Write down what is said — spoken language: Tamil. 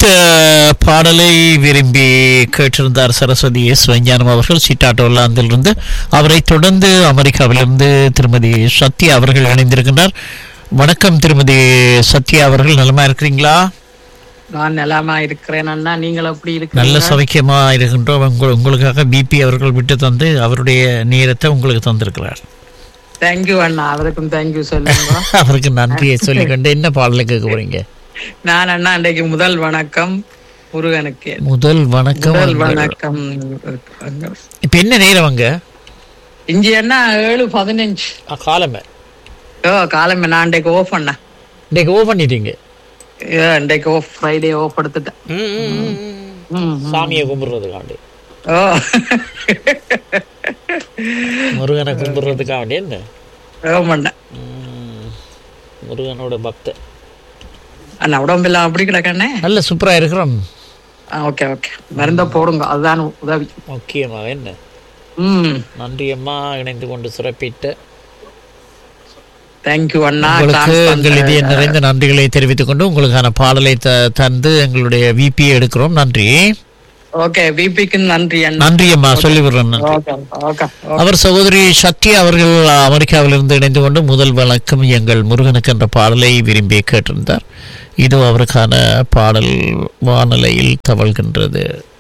பாடலை விரும்பி கேட்டிருந்தார் சரஸ்வதி எஸ் விஞ்ஞானம் அவர்கள் சிட்டாட்டோ ஒல்லாந்திலிருந்து அவரை தொடர்ந்து அமெரிக்காவிலிருந்து திருமதி சத்யா அவர்கள் இணைந்திருக்கின்றார் வணக்கம் திருமதி சத்யா அவர்கள் நலமா இருக்கிறீங்களா நான் நலமா இருக்கிறேன் அண்ணா நீங்கள் எப்படி நல்ல இருக்கிறீங்க சௌக்கியமா இருக்கின்றோம் உங்க- உங்களுக்காக பிபி அவர்கள் விட்டு தந்து அவருடைய நேரத்தை உங்களுக்கு தந்திருக்கிறார் தேங்க்யூ அண்ணா அவருக்கும் தேங்க்யூ சொல்லுங்க அவருக்கு நன்றியை சொல்லிக்கொண்டு என்ன பாடலை கேட்க போறீங்க நான் அண்ணா இன்றைக்கு முதல் வணக்கம் முருகனுக்கு முதல் வணக்கம் முதல் அங்க- வணக்கம் இப்ப என்ன நேரம் அங்க இஞ்சி அண்ணா ஏழு பதினஞ்சு காலமே ஓ காலமே நான் இன்றைக்கு ஓஃப் அண்ணா இன்னைக்கு ஓ பண்ணிட்டீங்க ஏ, இன்றைக்கு ஓஃப் ஃப்ரைடே ஓஃப் எடுத்துட்டேன் ம், சாமியை கும்பிடுறதுக்காண்டி ஓ முருகனை கும்பிடுறதுக்காக வேண்டி என்ன ஓமண்ணா ம், முருகனோட பக்த அண்ணா உடம்பெல்லாம் அப்படி கிடக்கண்ணே நல்ல சூப்பரா இருக்கிறோம் ஓகே ஓகே மருந்த போடுங்க அதுதான் உதவி முக்கியமாக என்ன ம் நன்றி அம்மா இணைந்து கொண்டு சிறப்பிட்டு தேங்க்யூ அண்ணா உங்களுக்கு Class எங்கள் பண்ற- இதய நிறைந்த நன்றிகளை தெரிவித்துக் கொண்டு உங்களுக்கான பாடலை த- தந்து எங்களுடைய விபி எடுக்கிறோம் நன்றி ஓகே பிபிக்கு நன்றி அண்ணா நன்றி அம்மா சொல்லி விடுறேன் நன்றி. ஓகே ஓகே அவர் சகோதரி சத்யா அவர்கள் அமெரிக்காவிலிருந்து இணைந்து கொண்டு முதல் வழக்கம் எங்கள் முருகனுக்கு என்ற பாடலை விரும்பி கேட்டிருந்தார் இது அவருக்கான பாடல் வானலையில் தவழ்கின்றது